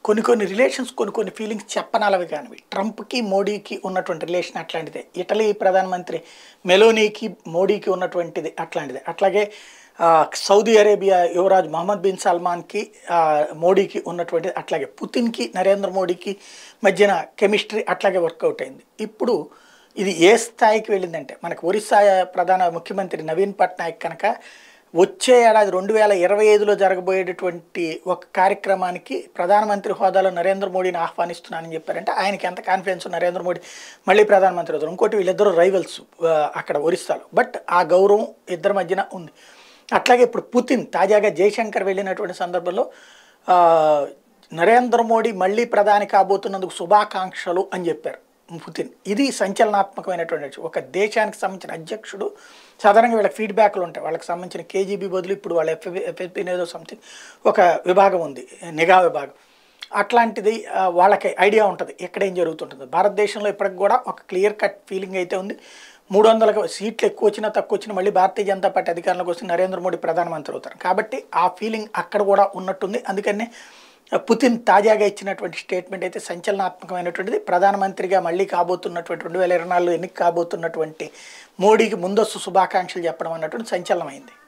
కొన్ని కొన్ని రిలేషన్స్ కొన్ని కొన్ని ఫీలింగ్స్ చెప్పనాలవి కానివి ట్రంప్కి మోడీకి ఉన్నటువంటి రిలేషన్ అట్లాంటిదే ఇటలీ ప్రధానమంత్రి మెలోనీకి మోడీకి ఉన్నటువంటిది అట్లాంటిదే అట్లాగే ఆ, సౌదీ అరేబియా యువరాజు మహమ్మద్ బిన్ సల్మాన్కి ఆ, మోడీకి ఉన్నటువంటి అట్లాగే పుతిన్కి నరేంద్ర మోడీకి మధ్యన కెమిస్ట్రీ అట్లాగే వర్కౌట్ అయింది ఇప్పుడు ఇది ఏ స్థాయికి వెళ్ళిందంటే మనకు ఒరిస్సా ప్రధాన ముఖ్యమంత్రి నవీన్ పట్నాయక్ కనుక వచ్చే ఏడాది రెండు వేల ఇరవై ఐదులో జరగబోయేటటువంటి ఒక కార్యక్రమానికి ప్రధానమంత్రి హోదాలో నరేంద్ర మోడీని ఆహ్వానిస్తున్నానని చెప్పారంటే ఆయనకి ఎంత కాన్ఫిడెన్స్ నరేంద్ర మోడీ మళ్ళీ ప్రధానమంత్రి అవుతారు ఇంకోటి వీళ్ళిద్దరూ రైవల్స్ అక్కడ ఒరిస్సాలో బట్ ఆ గౌరవం ఇద్దరి మధ్యన ఉంది అట్లాగే ఇప్పుడు పుతిన్ తాజాగా జయశంకర్ వెళ్ళినటువంటి సందర్భంలో ఆ, నరేంద్ర మోడీ మళ్ళీ ప్రధాని కాబోతున్నందుకు శుభాకాంక్షలు అని చెప్పారు పుతిన్ ఇది సంచలనాత్మకమైనటువంటి విషయం. ఒక దేశానికి సంబంధించిన అధ్యక్షుడు సాధారణంగా వీళ్ళకి ఫీడ్బ్యాక్లు ఉంటాయి వాళ్ళకి సంబంధించిన కేజీబీ బదులు ఇప్పుడు వాళ్ళ ఎఫ్ఎఫ్ ఎఫ్ఎఫ్పీ ఏదో సంథింగ్ ఒక విభాగం ఉంది నిఘా విభాగం అట్లాంటిది ఆ, వాళ్ళకి ఐడియా ఉంటుంది ఎక్కడ ఏం జరుగుతుంటుంది భారతదేశంలో ఇప్పటికి కూడా ఒక క్లియర్ కట్ ఫీలింగ్ అయితే ఉంది మూడు వందల సీట్లు ఎక్కువ వచ్చినా తక్కువ వచ్చినా మళ్ళీ భారతీయ జనతా పార్టీ అధికారంలోకి వస్తే నరేంద్ర మోడీ ప్రధానమంత్రి అవుతారు కాబట్టి ఆ ఫీలింగ్ అక్కడ కూడా ఉన్నట్టుంది అందుకనే పుతిన్ తాజాగా ఇచ్చినటువంటి స్టేట్మెంట్ అయితే సంచలనాత్మకమైనటువంటిది ప్రధానమంత్రిగా మళ్ళీ కాబోతున్నటువంటి రెండు వేల ఇరవై నాలుగులో ఎన్నిక కాబోతున్నటువంటి మోడీకి ముందస్తు శుభాకాంక్షలు చెప్పడం అన్నటువంటి సంచలనమైంది